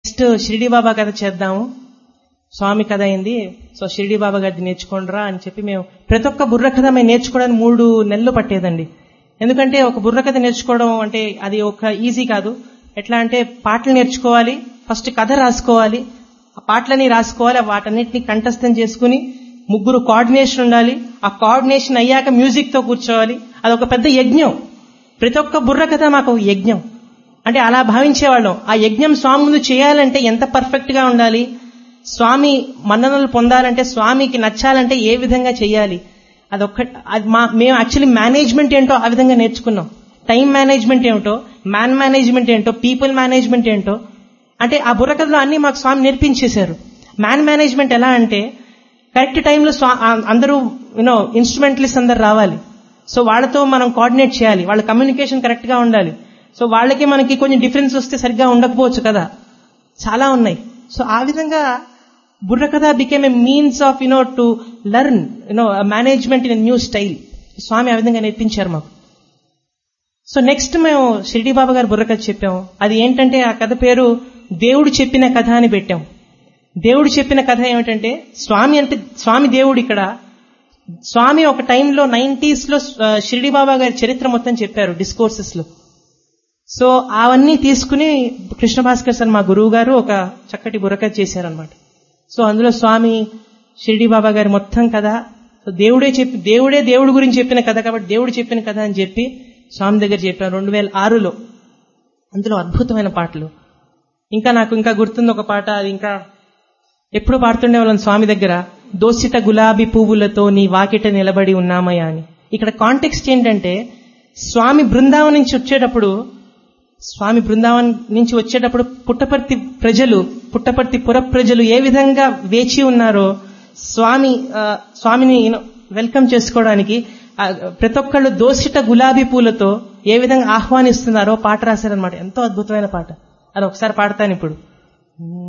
next Shirdi బాబా కథ చేద్దాము స్వామి కథ అయింది సో షిరిడి బాబా గారిది నేర్చుకోండిరా అని చెప్పి మేము ప్రతి ఒక్క బుర్ర కథ మేము నేర్చుకోవడానికి మూడు నెలలు పట్టేదండి ఎందుకంటే ఒక బుర్ర కథ నేర్చుకోవడం అంటే అది ఒక ఈజీ కాదు ఎట్లా అంటే పాటలు నేర్చుకోవాలి ఫస్ట్ కథ రాసుకోవాలి ఆ పాటలని రాసుకోవాలి వాటన్నిటిని కంఠస్థం చేసుకుని ముగ్గురు కోఆర్డినేషన్ ఉండాలి ఆ కోఆర్డినేషన్ అయ్యాక మ్యూజిక్ తో కూర్చోవాలి అదొక పెద్ద యజ్ఞం ప్రతి ఒక్క బుర్ర కథ మాకు ఒక యజ్ఞం అంటే అలా భావించేవాళ్ళం ఆ యజ్ఞం స్వామి ముందు చేయాలంటే ఎంత పర్ఫెక్ట్ గా ఉండాలి స్వామి మన్ననలు పొందాలంటే స్వామికి నచ్చాలంటే ఏ విధంగా చేయాలి అదొక్క అది మా మేము యాక్చువల్లీ మేనేజ్మెంట్ ఏంటో ఆ విధంగా నేర్చుకున్నాం టైం మేనేజ్మెంట్ ఏమిటో మ్యాన్ మేనేజ్మెంట్ ఏంటో పీపుల్ మేనేజ్మెంట్ ఏంటో అంటే ఆ బుర్రకథలో అన్ని మాకు స్వామి నేర్పించేశారు మ్యాన్ మేనేజ్మెంట్ ఎలా అంటే కరెక్ట్ టైంలో అందరూ యూనో ఇన్స్ట్రుమెంటలిస్ట్ అందరు రావాలి సో వాళ్ళతో మనం కోఆర్డినేట్ చేయాలి వాళ్ళ కమ్యూనికేషన్ కరెక్ట్ గా ఉండాలి సో వాళ్ళకి మనకి కొంచెం డిఫరెన్స్ వస్తే సరిగ్గా ఉండకపోవచ్చు కదా చాలా ఉన్నాయి సో ఆ విధంగా Burrakatha became a means of you know to learn you know management in new style Swami ఆ విధంగా నేర్పించారు మాకు సో నెక్స్ట్ మేము షిరిడి బాబా గారు బుర్రకథ చెప్పాము అది ఏంటంటే ఆ కథ పేరు దేవుడు చెప్పిన కథ అని పెట్టాం దేవుడు చెప్పిన కథ ఏమిటంటే స్వామి అంటే స్వామి దేవుడు ఇక్కడ స్వామి ఒక టైంలో నైన్టీస్ లో షిరిడి బాబా గారి చరిత్ర మొత్తం చెప్పారు డిస్కోర్సెస్ లో సో అవన్నీ తీసుకుని కృష్ణ భాస్కర్ సార్ మా గురువు గారు ఒక చక్కటి బుర్రకథ చేశారనమాట సో అందులో స్వామి షిరిడి బాబా గారి మొత్తం కథ సో దేవుడే చెప్పి దేవుడే దేవుడి గురించి చెప్పిన కథ కాబట్టి దేవుడు చెప్పిన కథ అని చెప్పి స్వామి దగ్గర చెప్పాను రెండు వేల ఆరులో అందులో అద్భుతమైన పాటలు ఇంకా నాకు ఇంకా గుర్తుంది ఒక పాట అది ఇంకా ఎప్పుడు పాడుతుండే వాళ్ళం స్వామి దగ్గర దోసిట గులాబీ పువ్వులతో నీ వాకిట నిలబడి ఉన్నామయ్యా అని ఇక్కడ కాంటెక్స్ట్ ఏంటంటే స్వామి బృందావనం నుంచి వచ్చేటప్పుడు స్వామి బృందావన్ నుంచి వచ్చేటప్పుడు పుట్టపర్తి ప్రజలు పుట్టపర్తి పుర ప్రజలు ఏ విధంగా వేచి ఉన్నారో స్వామి స్వామిని వెల్కమ్ చేసుకోవడానికి ప్రతి ఒక్కళ్ళు దోసిట గులాబీ పూలతో ఏ విధంగా ఆహ్వానిస్తున్నారో పాట రాశారనమాట ఎంతో అద్భుతమైన పాట అది ఒకసారి పాడతాను ఇప్పుడు